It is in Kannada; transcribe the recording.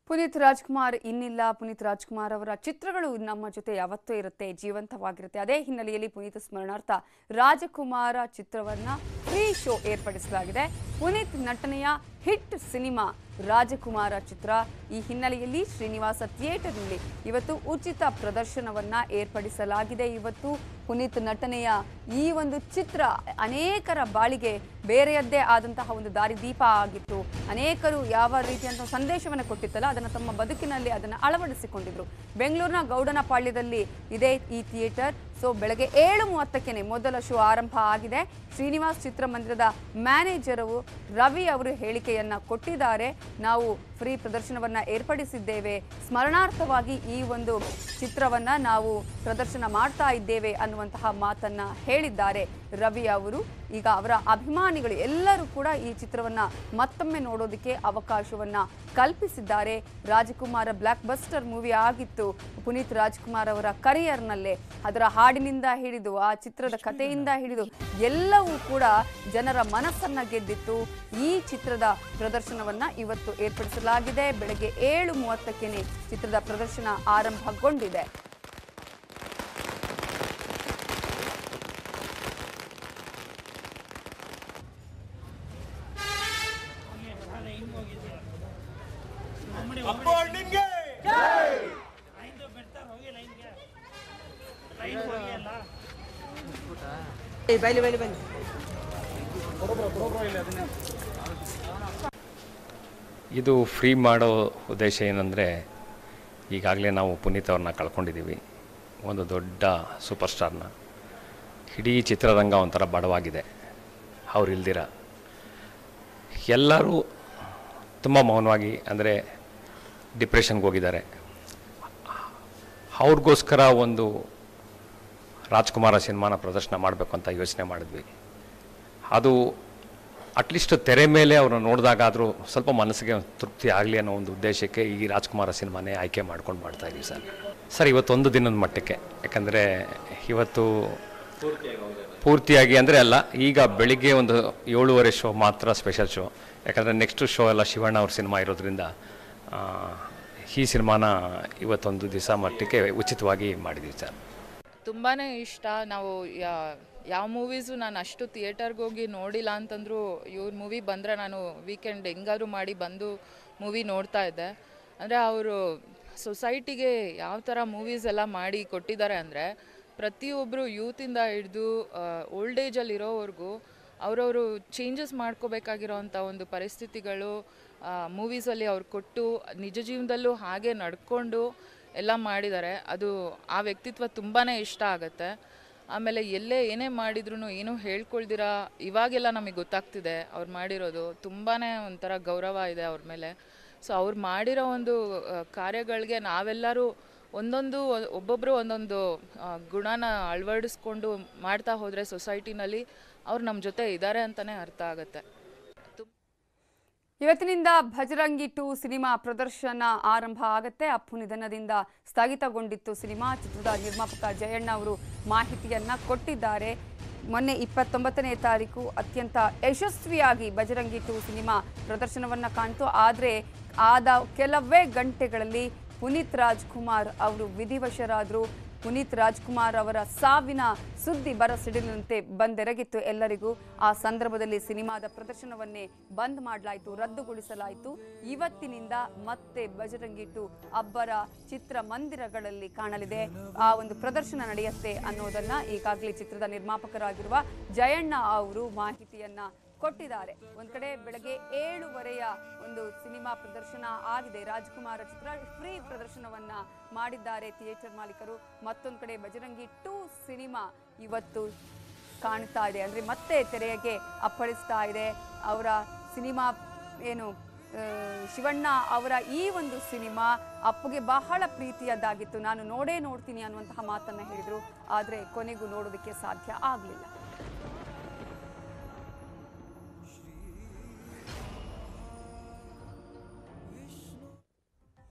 ಪುನೀತ್ ರಾಜ್ಕುಮಾರ್ ಇನ್ನಿಲ್ಲ ಪುನೀತ್ ರಾಜ್ಕುಮಾರ್ ಅವರ ಚಿತ್ರಗಳು ನಮ್ಮ ಜೊತೆ ಯಾವತ್ತೂ ಇರುತ್ತೆ ಜೀವಂತವಾಗಿರುತ್ತೆ ಅದೇ ಹಿನ್ನೆಲೆಯಲ್ಲಿ ಪುನೀತ್ ಸ್ಮರಣಾರ್ಥ ರಾಜಕುಮಾರ ಚಿತ್ರವನ್ನ ಫ್ರೀ ಶೋ ಏರ್ಪಡಿಸಲಾಗಿದೆ ಪುನೀತ್ ನಟನೆಯ ಹಿಟ್ ಸಿನಿಮಾ ರಾಜಕುಮಾರ ಚಿತ್ರ ಈ ಹಿನ್ನೆಲೆಯಲ್ಲಿ ಶ್ರೀನಿವಾಸ ಥಿಯೇಟರ್ನಲ್ಲಿ ಇವತ್ತು ಉಚಿತ ಪ್ರದರ್ಶನವನ್ನ ಏರ್ಪಡಿಸಲಾಗಿದೆ ಇವತ್ತು ಪುನೀತ್ ನಟನೆಯ ಈ ಒಂದು ಚಿತ್ರ ಅನೇಕರ ಬಾಳಿಗೆ ಬೇರೆಯದ್ದೇ ಆದಂತಹ ಒಂದು ದಾರಿದೀಪ ಆಗಿತ್ತು ಅನೇಕರು ಯಾವ ರೀತಿಯಂತ ಸಂದೇಶವನ್ನು ಕೊಟ್ಟಿತ್ತಲ್ಲ ಅದನ್ನು ತಮ್ಮ ಬದುಕಿನಲ್ಲಿ ಅದನ್ನು ಅಳವಡಿಸಿಕೊಂಡಿದ್ರು ಬೆಂಗಳೂರಿನ ಗೌಡನ ಪಾಳ್ಯದಲ್ಲಿ ಇದೆ ಈ ಥಿಯೇಟರ್ ಸೊ ಬೆಳಗ್ಗೆ ಏಳು ಮೂವತ್ತಕ್ಕೆ ಮೊದಲ ಶೋ ಆರಂಭ ಆಗಿದೆ ಶ್ರೀನಿವಾಸ್ ಚಿತ್ರಮಂದಿರದ ಮ್ಯಾನೇಜರು ರವಿ ಅವರು ಹೇಳಿಕೆಯನ್ನ ಕೊಟ್ಟಿದ್ದಾರೆ ನಾವು ಫ್ರೀ ಪ್ರದರ್ಶನವನ್ನ ಏರ್ಪಡಿಸಿದ್ದೇವೆ ಸ್ಮರಣಾರ್ಥವಾಗಿ ಈ ಒಂದು ಚಿತ್ರವನ್ನ ನಾವು ಪ್ರದರ್ಶನ ಮಾಡ್ತಾ ಇದ್ದೇವೆ ಅನ್ನುವಂತಹ ಮಾತನ್ನ ಹೇಳಿದ್ದಾರೆ ರವಿ ಅವರು ಈಗ ಅವರ ಅಭಿಮಾನಿಗಳು ಎಲ್ಲರೂ ಕೂಡ ಈ ಚಿತ್ರವನ್ನ ಮತ್ತೊಮ್ಮೆ ನೋಡೋದಕ್ಕೆ ಅವಕಾಶವನ್ನ ಕಲ್ಪಿಸಿದ್ದಾರೆ ರಾಜಕುಮಾರ ಬ್ಲಾಕ್ ಬಸ್ಟರ್ ಮೂವಿ ಆಗಿತ್ತು ಪುನೀತ್ ರಾಜ್ಕುಮಾರ್ ಅವರ ಕರಿಯರ್ನಲ್ಲೇ ಅದರ ಹಾಡಿನಿಂದ ಹಿಡಿದು ಆ ಚಿತ್ರದ ಕಥೆಯಿಂದ ಹಿಡಿದು ಎಲ್ಲವೂ ಕೂಡ ಜನರ ಮನಸ್ಸನ್ನ ಗೆದ್ದಿತ್ತು ಈ ಚಿತ್ರದ ಪ್ರದರ್ಶನವನ್ನ ಇವತ್ತು ಏರ್ಪಡಿಸಲಾಗಿದೆ ಬೆಳಗ್ಗೆ ಏಳು ಮೂವತ್ತಕ್ಕೇನೆ ಚಿತ್ರದ ಪ್ರದರ್ಶನ ಆರಂಭಗೊಂಡಿದೆ ಅಪ್ಪೋ ನಿನ್ಗೆ ಬೈಲಿ ಬೈಲಿ ಬೈಲಿ ಇದು ಫ್ರೀ ಮಾಡೋ ಉದ್ದೇಶ ಏನಂದರೆ ಈಗಾಗಲೇ ನಾವು ಪುನೀತ್ ಅವ್ರನ್ನ ಕಳ್ಕೊಂಡಿದ್ದೀವಿ ಒಂದು ದೊಡ್ಡ ಸೂಪರ್ ಸ್ಟಾರ್ನ ಇಡೀ ಚಿತ್ರರಂಗ ಒಂಥರ ಬಡವಾಗಿದೆ ಅವ್ರು ಇಲ್ದಿರ ಎಲ್ಲರೂ ತುಂಬ ಮೌನವಾಗಿ ಅಂದರೆ ಡಿಪ್ರೆಷನ್ಗೆ ಹೋಗಿದ್ದಾರೆ ಅವ್ರಿಗೋಸ್ಕರ ಒಂದು ರಾಜ್ಕುಮಾರ ಸಿನಿಮಾನ ಪ್ರದರ್ಶನ ಮಾಡಬೇಕು ಅಂತ ಯೋಚನೆ ಮಾಡಿದ್ವಿ ಅದು ಅಟ್ಲೀಸ್ಟ್ ತೆರೆ ಮೇಲೆ ಅವ್ರನ್ನ ನೋಡಿದಾಗಾದರೂ ಸ್ವಲ್ಪ ಮನಸ್ಸಿಗೆ ತೃಪ್ತಿ ಆಗಲಿ ಅನ್ನೋ ಒಂದು ಉದ್ದೇಶಕ್ಕೆ ಈ ರಾಜ್ಕುಮಾರ ಸಿನಿಮಾನೇ ಆಯ್ಕೆ ಮಾಡ್ಕೊಂಡು ಮಾಡ್ತಾ ಇದೀವಿ ಸರ್ ಸರ್ ಇವತ್ತೊಂದು ದಿನದ ಮಟ್ಟಕ್ಕೆ ಯಾಕಂದರೆ ಇವತ್ತು ಪೂರ್ತಿಯಾಗಿ ಅಂದರೆ ಅಲ್ಲ ಈಗ ಬೆಳಿಗ್ಗೆ ಒಂದು ಏಳುವರೆ ಶೋ ಮಾತ್ರ ಸ್ಪೆಷಲ್ ಶೋ ಯಾಕಂದರೆ ನೆಕ್ಸ್ಟ್ ಶೋ ಎಲ್ಲ ಶಿವಣ್ಣ ಅವ್ರ ಸಿನಿಮಾ ಇರೋದ್ರಿಂದ ಆ, ಈ ಸಿನಿಮಾನ ಇವತ್ತೊಂದು ದಿವಸ ಮಟ್ಟಕ್ಕೆ ಉಚಿತವಾಗಿ ಮಾಡಿದ್ದೀವಿ ಸರ್ ತುಂಬಾ ಇಷ್ಟ ನಾವು ಯಾ- ಯಾವ ಮೂವೀಸು ನಾನು ಅಷ್ಟು ಥಿಯೇಟರ್ಗೆ ಹೋಗಿ ನೋಡಿಲ್ಲ ಅಂತಂದ್ರು ಇವ್ರ ಮೂವಿ ಬಂದರೆ ನಾನು ವೀಕೆಂಡ್ ಹೆಂಗಾದ್ರು ಮಾಡಿ ಬಂದು ಮೂವಿ ನೋಡ್ತಾ ಇದ್ದೆ ಅಂದರೆ ಅವರು ಸೊಸೈಟಿಗೆ ಯಾವ ಥರ ಮೂವೀಸ್ ಎಲ್ಲ ಮಾಡಿ ಕೊಟ್ಟಿದ್ದಾರೆ ಅಂದರೆ ಪ್ರತಿಯೊಬ್ಬರು ಯೂತಿಂದ ಹಿಡಿದು ಓಲ್ಡ್ ಏಜಲ್ಲಿ ಇರೋವರೆಗೂ ಅವರವರು ಚೇಂಜಸ್ ಮಾಡ್ಕೋಬೇಕಾಗಿರೋವಂಥ ಒಂದು ಪರಿಸ್ಥಿತಿಗಳು ಮೂವೀಸಲ್ಲಿ ಅವ್ರು ಕೊಟ್ಟು ನಿಜ ಜೀವನದಲ್ಲೂ ಹಾಗೆ ನಡ್ಕೊಂಡು ಎಲ್ಲ ಮಾಡಿದ್ದಾರೆ ಅದು ಆ ವ್ಯಕ್ತಿತ್ವ ತುಂಬಾ ಇಷ್ಟ ಆಗುತ್ತೆ ಆಮೇಲೆ ಎಲ್ಲೇ ಏನೇ ಮಾಡಿದ್ರು ಏನೂ ಹೇಳ್ಕೊಳ್ದಿರ ಇವಾಗೆಲ್ಲ ನಮಗೆ ಗೊತ್ತಾಗ್ತಿದೆ ಅವ್ರು ಮಾಡಿರೋದು ತುಂಬಾ ಒಂಥರ ಗೌರವ ಇದೆ ಅವ್ರ ಮೇಲೆ ಸೊ ಅವ್ರು ಮಾಡಿರೋ ಒಂದು ಆ, ಕಾರ್ಯಗಳಿಗೆ ನಾವೆಲ್ಲರೂ ಒಂದೊಂದು ಒಬ್ಬೊಬ್ಬರು ಒಂದೊಂದು ಆ, ಗುಣನ ಅಳವಡಿಸ್ಕೊಂಡು ಮಾಡ್ತಾ ಹೋದರೆ ಸೊಸೈಟಿನಲ್ಲಿ ಅವ್ರು ನಮ್ಮ ಜೊತೆ ಇದ್ದಾರೆ ಅಂತಲೇ ಅರ್ಥ ಆಗುತ್ತೆ ಇವತ್ತಿನಿಂದ ಭಜರಂಗಿ ಟು ಸಿನಿಮಾ ಪ್ರದರ್ಶನ ಆರಂಭ ಆಗತ್ತೆ ಅಪ್ಪು ನಿಧನದಿಂದ ಸ್ಥಗಿತಗೊಂಡಿತ್ತು ಸಿನಿಮಾ ಚಿತ್ರದ ನಿರ್ಮಾಪಕ ಜಯಣ್ಣ ಅವರು ಮಾಹಿತಿಯನ್ನ ಕೊಟ್ಟಿದ್ದಾರೆ ಮೊನ್ನೆ ಇಪ್ಪತ್ತೊಂಬತ್ತನೇ ತಾರೀಕು ಅತ್ಯಂತ ಯಶಸ್ವಿಯಾಗಿ ಬಜರಂಗಿ ಟು ಸಿನಿಮಾ ಪ್ರದರ್ಶನವನ್ನ ಕಾಣ್ತು ಆದರೆ ಆದ ಕೆಲವೇ ಗಂಟೆಗಳಲ್ಲಿ ಪುನೀತ್ ರಾಜ್ಕುಮಾರ್ ಅವರು ವಿಧಿವಶರಾದರು ಪುನೀತ್ ರಾಜ್ಕುಮಾರ್ ಅವರ ಸಾವಿನ ಸುದ್ದಿ ಬರಸಿಡಿಲಂತೆ ಬಂದೆರಗಿತ್ತು ಎಲ್ಲರಿಗೂ ಆ ಸಂದರ್ಭದಲ್ಲಿ ಸಿನಿಮಾದ ಪ್ರದರ್ಶನವನ್ನೇ ಬಂದ್ ಮಾಡಲಾಯಿತು ರದ್ದುಗೊಳಿಸಲಾಯಿತು ಇವತ್ತಿನಿಂದ ಮತ್ತೆ ಬಜರಂಗಿಟ್ಟು ಅಬ್ಬರ ಚಿತ್ರಮಂದಿರಗಳಲ್ಲಿ ಕಾಣಲಿದೆ ಆ ಒಂದು ಪ್ರದರ್ಶನ ನಡೆಯುತ್ತೆ ಅನ್ನೋದನ್ನ ಈಗಾಗಲೇ ಚಿತ್ರದ ನಿರ್ಮಾಪಕರಾಗಿರುವ ಜಯಣ್ಣ ಅವರು ಮಾಹಿತಿಯನ್ನ ಕೊಟ್ಟಿದ್ದಾರೆ ಒಂದ್ ಕಡೆ ಬೆಳಗ್ಗೆ ಏಳುವರೆಯ ಒಂದು ಸಿನಿಮಾ ಪ್ರದರ್ಶನ ಆಗಿದೆ ರಾಜ್ಕುಮಾರ ಚಿತ್ರ ಫ್ರೀ ಪ್ರದರ್ಶನವನ್ನ ಮಾಡಿದ್ದಾರೆ ಥಿಯೇಟರ್ ಮಾಲೀಕರು ಮತ್ತೊಂದ್ ಕಡೆ ಬಜರಂಗಿ ಟೂ ಸಿನಿಮಾ ಇವತ್ತು ಕಾಣ್ತಾ ಇದೆ ಅಂದ್ರೆ ಮತ್ತೆ ತೆರೆಗೆ ಅಪ್ಪಳಿಸ್ತಾ ಇದೆ ಅವರ ಸಿನಿಮಾ ಏನು ಆ, ಶಿವಣ್ಣ ಅವರ ಈ ಒಂದು ಸಿನಿಮಾ ಅಪ್ಪುಗೆ ಬಹಳ ಪ್ರೀತಿಯದ್ದಾಗಿತ್ತು ನಾನು ನೋಡೇ ನೋಡ್ತೀನಿ ಅನ್ನುವಂತಹ ಮಾತನ್ನ ಹೇಳಿದ್ರು ಆದ್ರೆ ಕೊನೆಗೂ ನೋಡೋದಕ್ಕೆ ಸಾಧ್ಯ ಆಗ್ಲಿಲ್ಲ